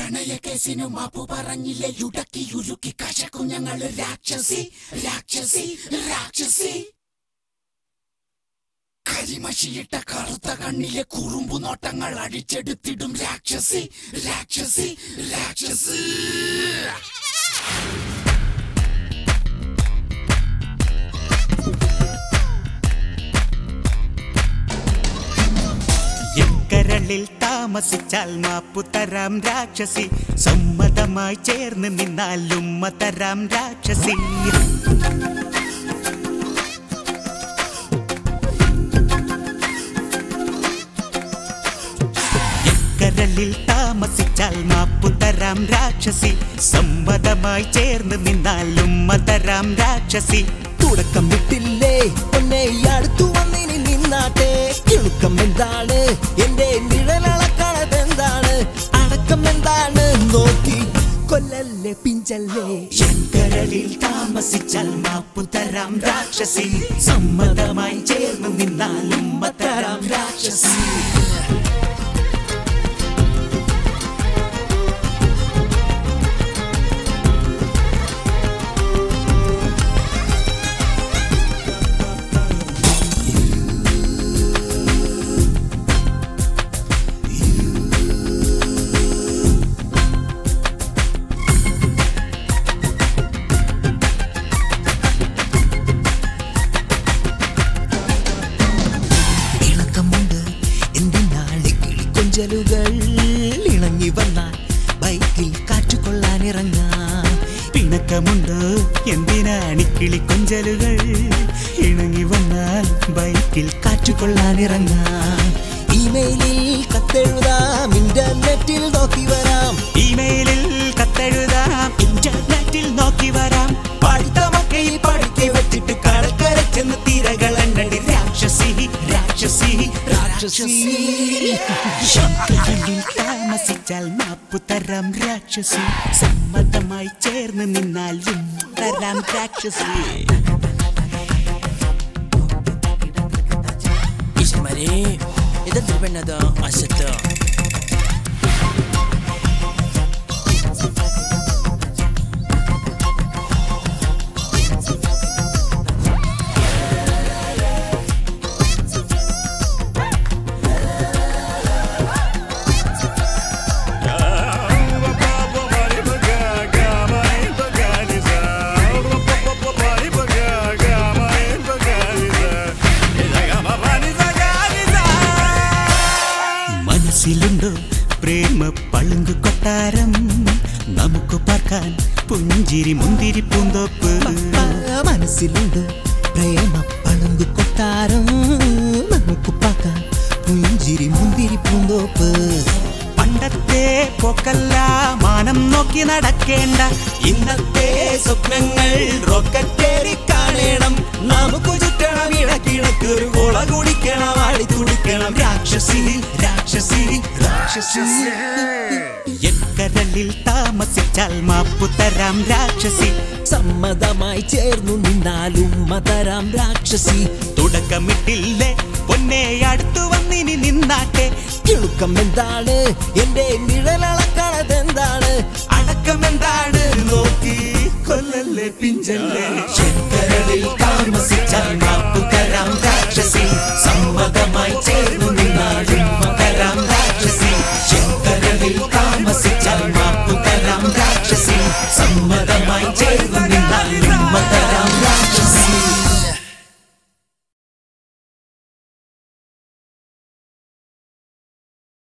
പ്രണയക്കേസിനു മാപ്പു പറഞ്ഞില്ലേ യുടക്കി ഉരുക്കി കശക്കും ഞങ്ങള് രാക്ഷസി രാക്ഷസി രാക്ഷസി കരിമഷിയിട്ട കറുത്ത കണ്ണിലെ കുറുമ്പു നോട്ടങ്ങൾ അടിച്ചെടുത്തിടും രാക്ഷസി രാക്ഷസി രാക്ഷസി എക്കരളിൽ താമസിച്ചാൽ മാപ്പു തരാം രാക്ഷസി സമ്മതമായി ചേർന്ന് നിന്നാൽ ഉമ്മ തരാം രാക്ഷസി എക്കരളിൽ താമസിച്ചാൽ മാപ്പു തരാം രാക്ഷസി സമ്മതമായി ചേർന്ന് നിന്നാൽ ഉമ്മ തരാം രാക്ഷസി തുടക്കം വിട്ടില്ലേ പൊന്നെ അടുത്തു വന്നിനി നിന്നാട്ടെ കിളുക്കം എന്താണ് എന്റെ നിഴലളക്കണത് എന്താണ് അടക്കം എന്താണ് നോക്കി കൊല്ലല്ലേ പിഞ്ചല്ലേ ശങ്കരലിൽ താമസിച്ചാൽ മാപ്പു തരാം രാക്ഷസി സമ്മതമായി ചേർന്ന് നിന്നാലും തരാം രാക്ഷസി ഇളക്കമുണ്ട് എന്തിനാളി കിളിക്കൊഞ്ചലുകൾ ഇണങ്ങി വന്നാൽ ബൈക്കിൽ കാറ്റുകൊള്ളാൻ ഇറങ്ങാം പിണക്കമുണ്ട് എന്തിനാണ് കിളിക്കൊഞ്ചലുകൾ ഇണങ്ങി വന്നാൽ ബൈക്കിൽ കാറ്റുകൊള്ളാൻ ഇറങ്ങാം ഇമെയിലിൽ കത്തെഴുതാം ഇന്റർനെറ്റിൽ നോക്കി വരാം ഇമെയിലിൽ കത്തെഴുതാം ഇന്റർനെറ്റിൽ നോക്കി വരാം പഠിത്തമൊക്കെയിൽ പഠിത്തി വെച്ചിട്ട് കടക്കര ചെന്ന് തിരകൾ എണ്ണടി രാക്ഷസി രാക്ഷസി രാക്ഷസി ശങ്കരനിൽ താമസിച്ചാൽ മാപ്പു തരാം രാക്ഷസി സമ്മതമായി ചേർന്ന് നിന്നാലും തരാം രാക്ഷസി Ismarí, ito tripan na daw asa to. മനസ്സിലുണ്ടോ പ്രേമ പളുങ്കു കൊട്ടാരം നമുക്ക് പാർക്കാൻ പുഞ്ചിരി മുന്തിരി പൂന്തോപ്പ് മനസ്സിലുണ്ട് പ്രേമ പളുങ്കു കൊട്ടാരം നമുക്ക് പാക്കാൻ പുഞ്ചിരി മുന്തിരി പൂന്തോപ്പ് പണ്ടത്തെ പോക്കല്ല മാനം നോക്കി നടക്കേണ്ട ഇന്നത്തെ സ്വപ്നങ്ങൾ റോക്കറ്റേറി കാണണം നമുക്ക് ചുറ്റണം ഇടക്കിടക്ക് ഒരു കൊള കുടിക്കണം ആടി തുടിക്കണം രാക്ഷസി രാക്ഷസി രാക്ഷസി എക്കരലിൽ താമസിച്ചാൽ മാപ്പു തരാം രാക്ഷസി സമ്മതമായി ചേർന്നു നിന്നാലും മതരാം രാക്ഷസി തുടക്കമിട്ടില്ലേ പൊന്നെ അടുത്തു വന്നിനി നിന്നാട്ടെ കിളുക്കം എന്താണ് എന്റെ നിഴലളക്കണത് എന്താണ് അടക്കം എന്താണ് നോക്കി കൊല്ലല്ലേ പിഞ്ചല്ലേ ശങ്കരളിൽ താമസിച്ചാൽ മാപ്പു തരാം രാക്ഷസി സമ്മതമായി ചേർന്നു നിന്നാലും തരാം രാക്ഷസി ശങ്കരളിൽ താമസിച്ചാൽ മാപ്പു തരാം രാക്ഷസി സമ്മതമായി ചേർന്നു നിന്നാലും